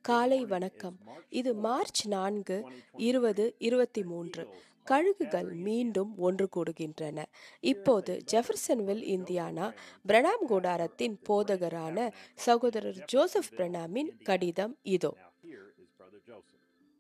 காலை வணக்கம் இது மார்ச் நான்கு இருபது இருபத்தி மூன்று கழுகுகள் மீண்டும் ஒன்று கூடுகின்றன இப்போது ஜெஃபர்சன்வில் இந்தியானா பிரணாம் கூடாரத்தின் போதகரான சகோதரர் ஜோசப் பிரணாமின் கடிதம் இதோ Now here is Brother Joseph.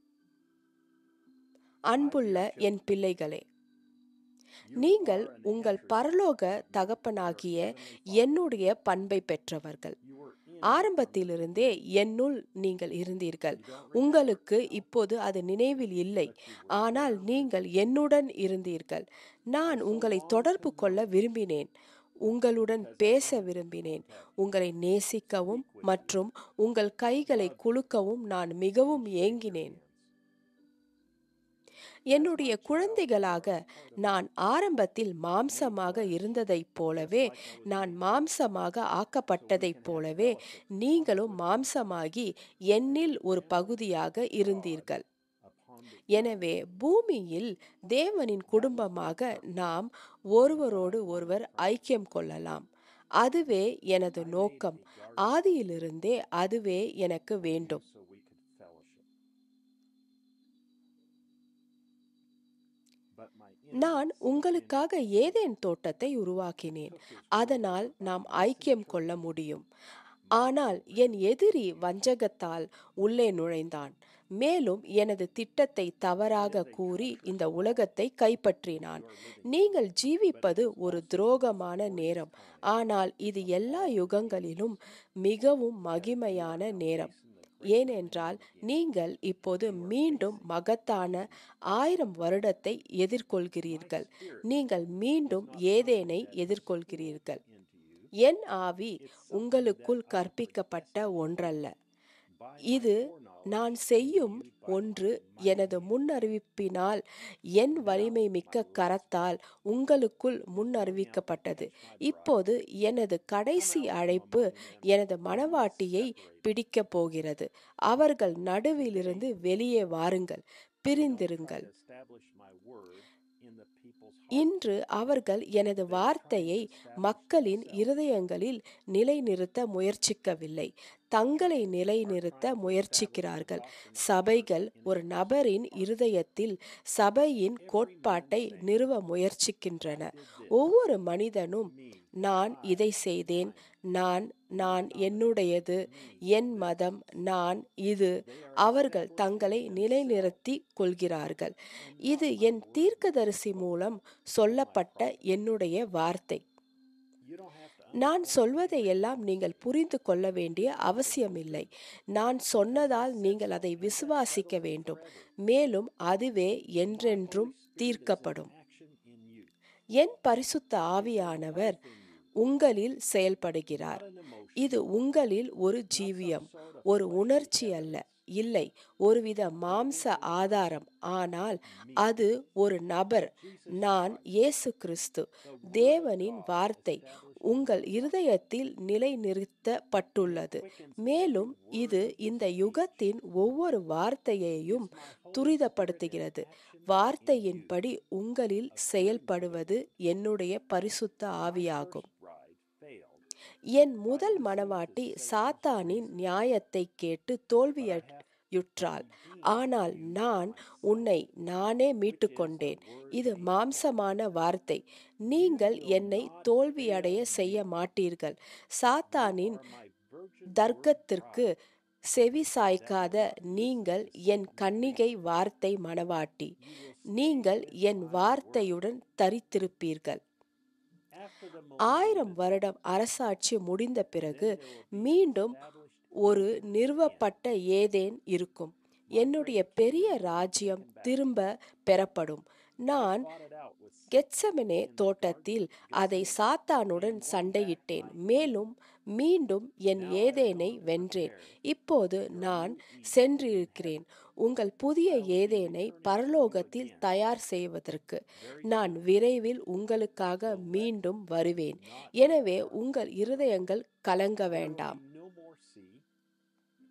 அன்புள்ள என் பிள்ளைகளே நீங்கள் உங்கள் பரலோக தகப்பனாகிய என்னுடைய பண்பை பெற்றவர்கள் You were in ஆரம்பத்திலிருந்தே என்னுள் நீங்கள் இருந்தீர்கள் உங்களுக்கு இப்போது அது நினைவில் இல்லை ஆனால் நீங்கள் என்னுடன் இருந்தீர்கள் நான் உங்களை தொடர்பு கொள்ள விரும்பினேன் உங்களுடன் பேச விரும்பினேன் உங்களை நேசிக்கவும் மற்றும் உங்கள் கைகளை குலுக்கவும் நான் மிகவும் ஏங்கினேன் என்னுடைய குழந்தைகளாக நான் ஆரம்பத்தில் மாம்சமாக இருந்ததைப் போலவே நான் மாம்சமாக ஆக்கப்பட்டதைப் போலவே நீங்களும் மாம்சமாகி என்னில் ஒரு பகுதியாக இருந்தீர்கள் upon the எனவே பூமியில் தேவனின் குடும்பமாக நாம் ஒருவரோடு ஒருவர் ஐக்கியம் கொள்ளலாம் அதுவே எனது நோக்கம் ஆதியிலிருந்தே அதுவே எனக்கு வேண்டும் so we could fellowship. But my நான் உங்களுக்காக ஏதேன் தோட்டத்தை உருவாக்கினேன் அதனால் நாம் ஐக்கியம் கொள்ள முடியும் ஆனால் என் எதிரி வஞ்சகத்தால் உள்ளே நுழைந்தான் மேலும் எனது திட்டத்தை தவறாக கூறி இந்த உலகத்தை கைப்பற்றினான் நீங்கள் ஜீவிப்பது ஒரு துரோகமான நேரம் ஆனால் இது எல்லா யுகங்களிலும் மிகவும் மகிமையான நேரம் ஏனென்றால் நீங்கள் இப்போது மீண்டும் மகத்தான ஆயிரம் வருடத்தை எதிர்கொள்கிறீர்கள் நீங்கள் மீண்டும் ஏதேனை எதிர்கொள்கிறீர்கள் என் ஆவி உங்களுக்குள் கற்பிக்கப்பட்ட ஒன்றல்ல இது நான் செய்யும் ஒன்று எனது முன்னறிவிப்பினால் என் வலிமை மிக்க கரத்தால் உங்களுக்குள் முன்னறிவிக்கப்பட்டது இப்போது எனது கடைசி அழைப்பு எனது மனவாட்டியை பிடிக்கப் போகிறது அவர்கள் நடுவிலிருந்து வெளியே வாருங்கள் பிரிந்திருங்கள் establish my word in the people's இன்று அவர்கள் எனது வார்த்தையை மக்களின் இருதயங்களில் நிலைநிறுத்த முயற்சிக்கவில்லை தங்களை நிலைநிறுத்த முயற்சிக்கிறார்கள் சபைகள் ஒரு நபரின் இருதயத்தில் சபையின் கோட்பாட்டை நிறுவ முயற்சிக்கின்றன ஒவ்வொரு மனிதனும் நான் இதை செய்தேன் நான் நான் என்னுடையது என் மதம் நான் இது அவர்கள் தங்களை நிலைநிறுத்தி கொள்கிறார்கள் இது என் தீர்க்கதரிசி மூலம் சொல்லப்பட்ட என்னுடைய வார்த்தை You don't have to நான் சொல்வதை எல்லாம் நீங்கள் புரிந்து கொள்ள வேண்டிய அவசியமில்லை நான் சொன்னதால் நீங்கள் அதை விசுவாசிக்க வேண்டும் மேலும் அதுவே என்றென்றும் தீர்க்கப்படும் action in you. என் பரிசுத்த ஆவியானவர் உங்களில் செயல்படுகிறார் இது உங்களில் ஒரு ஜீவியம் ஒரு உணர்ச்சி அல்ல இல்லை ஒருவித மாம்ச ஆதாரம் ஆனால் அது ஒரு நபர் நான் இயேசு கிறிஸ்து தேவனின் வார்த்தை உங்கள் இருதயத்தில் நிலைநிறுத்தப்பட்டுள்ளது மேலும் இது இந்த யுகத்தின் ஒவ்வொரு வார்த்தையையும் துரிதப்படுத்துகிறது வார்த்தையின்படி உங்களில் செயல்படுவது என்னுடைய பரிசுத்த ஆவியாகும் Bride failed. என் முதல் மணவாட்டி சாத்தானின் நியாயத்தை கேட்டு தோல்வியுற்றாள் ஆனால் நான் உன்னை நானே மீட்டுக்கொண்டேன் இது மாம்சமான வார்த்தை நீங்கள் என்னை தோல்வியடைய செய்ய மாட்டீர்கள் சாத்தானின் தர்க்கத்திற்கு செவி சாய்க்காத நீங்கள் என் கன்னிகை வார்த்தை மணவாட்டி நீங்கள் என் வார்த்தையுடன் தரித்திருப்பீர்கள் After the ஆயிரம் வருடம் அரசாட்சி முடிந்த பிறகு மீண்டும் ஒரு நிறுவப்பட்ட ஏதேன் இருக்கும் என்னுடைய பெரிய ராஜ்யம் திரும்ப பெறப்படும் நான் it out with கெத்செமனே தோட்டத்தில் அதை சாத்தானுடன் சண்டையிட்டேன் மேலும் மீண்டும் என் ஏதேனை வென்றேன் இப்போது நான் சென்றிருக்கிறேன் உங்கள் புதிய ஏதேனை பரலோகத்தில் தயார் செய்வதற்கு நான் விரைவில் உங்களுக்காக மீண்டும் வருவேன் எனவே உங்கள் இருதயங்கள் கலங்க வேண்டாம் no more sea,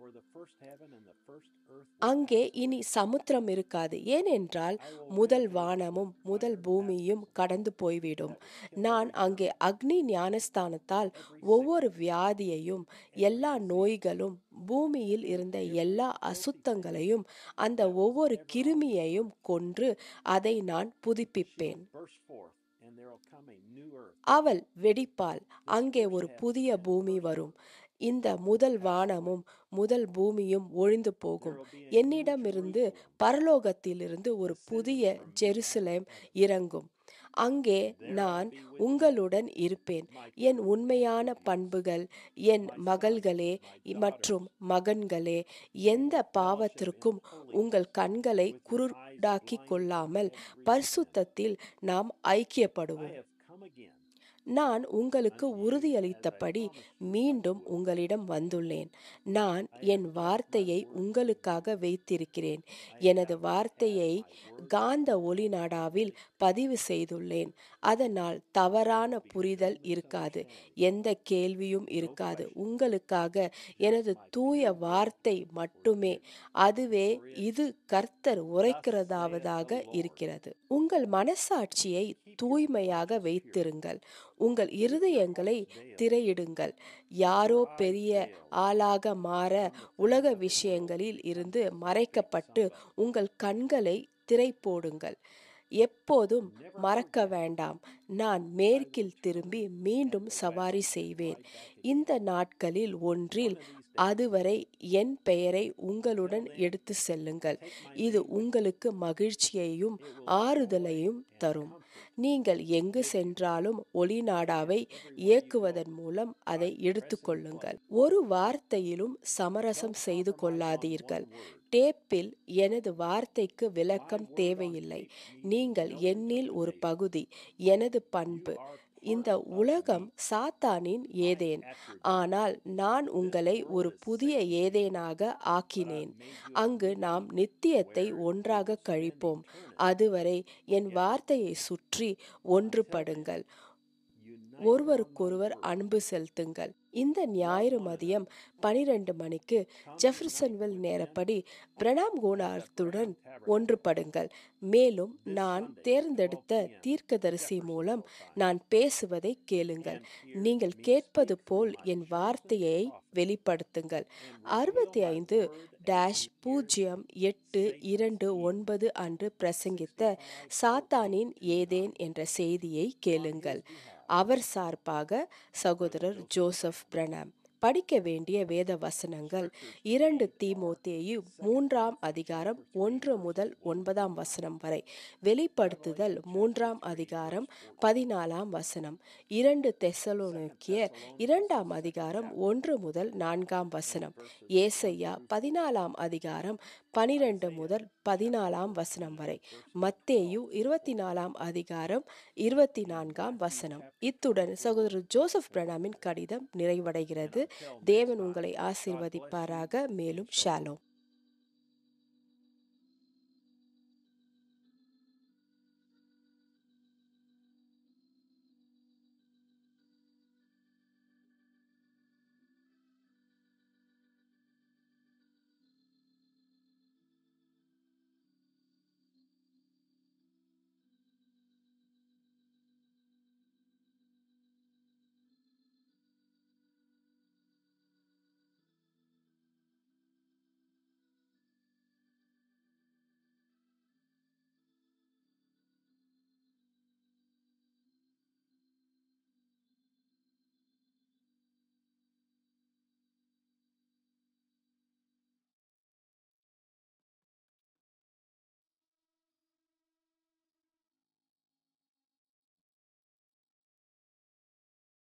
for the first heaven and the first earth will அங்கே pass இனி away. சமுத்திரம் இருக்காது ஏனென்றால் I will முதல் make வானமும் முதல் பூமியும் கடந்து போய்விடும் that will kill நான் every அங்கே disease, அக்னி ஞானஸ்தானத்தால் every ஒவ்வொரு sickness, வியாதியையும் every எல்லா disease, நோய்களும் பூமியில் இருந்த every எல்லா filthy thing அசுத்தங்களையும் அந்த that was ஒவ்வொரு ever on the கிருமியையும் earth. கொன்று அதை நான் She புதுப்பிப்பேன் will burst forth, and there will come a new earth. அவள் வெடிப்பாள் This அங்கே first ஒரு heaven புதிய and பூமி first வரும் earth இந்த முதல் pass away. வானமும் முதல் பூமியும் ஒழிந்து There போகும் will be a new என்னிடமிருந்து Jerusalem பரலோகத்திலிருந்து ஒரு descending புதிய from me Jerusalem out of heaven. இறங்கும் அங்கே There I'll நான் be with you, உங்களுடன் இருப்பேன் my என் true உண்மையான attributes, பண்புகள் என் my sons, மகள்களே my daughters, மற்றும் மகன்களே and எந்த will fellowship in பாவத்திற்கும் holiness உங்கள் கண்களை with your eyes குருடாக்கிக் blinded கொள்ளாமல் and recent பரிசுத்தத்தில் நாம் I ஐக்கியப்படுவோம் have come again நான் உங்களுக்கு unto you as I உறுதியளித்தபடி promised you I மீண்டும் would. உங்களிடம் வந்துள்ளேன் நான் I have N kept my வார்த்தையை word with you. உங்களுக்காக வைத்திருக்கிறேன் I எனது have வார்த்தையை had my word காந்த in ஒளிநாடாவில் this. பதிவு செய்துள்ளேன் அதனால் There தவறான will be no புரிதல் இருக்காது misunderstanding, எந்த கேள்வியும் no இருக்காது question, உங்களுக்காக just எனது my தூய pure word வார்த்தை for மட்டுமே you. அதுவே For it, இது கர்த்தர் thus saith உரைக்கிறதாவதாக the Lord, இருக்கிறது உங்கள் மனசாட்சியை keep your தூய்மையாக conscience pure, வைத்திருங்கள் உங்கள் keep your இருதயங்களை hearts veiled, திரையிடுங்கள் யாரோ your eyes பெரிய veiled ஆளாக மாற from the உலக things of the world விஷயங்களில் to இருந்து contemplate மறைக்கப்பட்டு somebody. உங்கள் கண்களை திரை போடுங்கள் எப்போதும் Never மறக்க forget, வேண்டாம் நான் I will மேற்கில் turn திரும்பி and மீண்டும் the சவாரி west செய்வேன் right back இந்த again. நாட்களில் One ஒன்றில் of these days, அதுவரை என் பெயரை until உங்களுடன் then, எடுத்து செல்லுங்கள் take my இது name with you. உங்களுக்கு மகிழ்ச்சியையும் It will joy ஆறுதலையும் and தரும் comfort நீங்கள் எங்கு with you. சென்றாலும் ஒளிநாடாவை Everywhere you go, இயக்குவதன் மூலம் அதை by எடுத்து pressing கொள்ளுங்கள் play. ஒரு வார்த்தையிலும் சமரசம் Don't செய்து compromise on கொள்ளாதீர்கள் one word. டேப்பில் எனது வார்த்தைக்கு My விளக்கம் word on தேவையில்லை tape needs நீங்கள் no என்னில் ஒரு interpretation. பகுதி எனது You பண்பு are இந்த part of உலகம் me, சாத்தானின் my ஏதேன் attribute. ஆனால் நான் This உங்களை world ஒரு is புதிய Satan's, ஏதேனாக but I've ஆக்கினேன் made you a அங்கு new நாம் Eden, நித்தியத்தை where you will ஒன்றாக spend கழிப்போம் eternity. அதுவரை என் Together. வார்த்தையை சுற்றி Until then, ஒன்றுபடுங்கள் unite around my ஒருவருக்கொருவர் word. அன்பு செலுத்துங்கள் இந்த Love ஞாயிறு one மதியம் another. பனிரெண்டு மணிக்கு Come unite ஜெஃபர்சன்வில் with them நேரப்படி Pranam at the கோணார்த்துடன் Branham Tabernacle ஒன்றுபடுங்கள் மேலும் this நான் Sunday, 12 தேர்ந்தெடுத்த p.m. தீர்க்கதரிசி மூலம் Jeffersonville time. நான் பேசுவதை கேளுங்கள் And hear நீங்கள் me கேட்பது speak through போல் my என் chosen வார்த்தையை prophet வெளிப்படுத்துங்கள் and reveal அறுபத்தி my ஐந்து word as dash you hear பூஜ்ஜியம் எட்டு Satan's இரண்டு Eden ஒன்பது அன்று பிரசங்கித்த 65 14 சாத்தானின் to 9 ஏதேன் என்ற செய்தியை on கேளுங்கள் his behalf. அவர் சார்பாக Brother சகோதரர் Joseph ஜோசப் Branham. பிரணாம் படிக்க வேண்டிய வேத வசனங்கள் Scriptures இரண்டு today are தீமோத்தேயு 2 மூன்றாம் Timothy அதிகாரம் chapter 3 ஒன்று verse முதல் 1 to ஒன்பதாம் 5. வசனம் வரை வெளிப்படுத்துதல் Revelation chapter மூன்றாம் 3 அதிகாரம் verse 14. பதினாலாம் வசனம் இரண்டு 2 தெசலோனிக்கியர் Thessalonians, இரண்டாம் the second அதிகாரம் chapter, ஒன்று முதல் நான்காம் 8 வசனம் verses 1 ஏசையா through 4. பதினாலாம் அதிகாரம் பனிரெண்டு Isaiah முதல் chapter பதினாலாம் வசனம் 14 வரை verses மத்தேயு 12 through இருபத்தி 14. நாலாம் அதிகாரம் இருபத்தி And நான்காம் Matthew வசனம் chapter இத்துடன் 24 சகோதரர் ஜோசப் verse பிரணாமின் 1. கடிதம் And நிறைவடைகிறது until next தேவன் time, உங்களை God bless you ஆசீர்வதிப்பாராக and மேலும் shalom. ஷாலோம்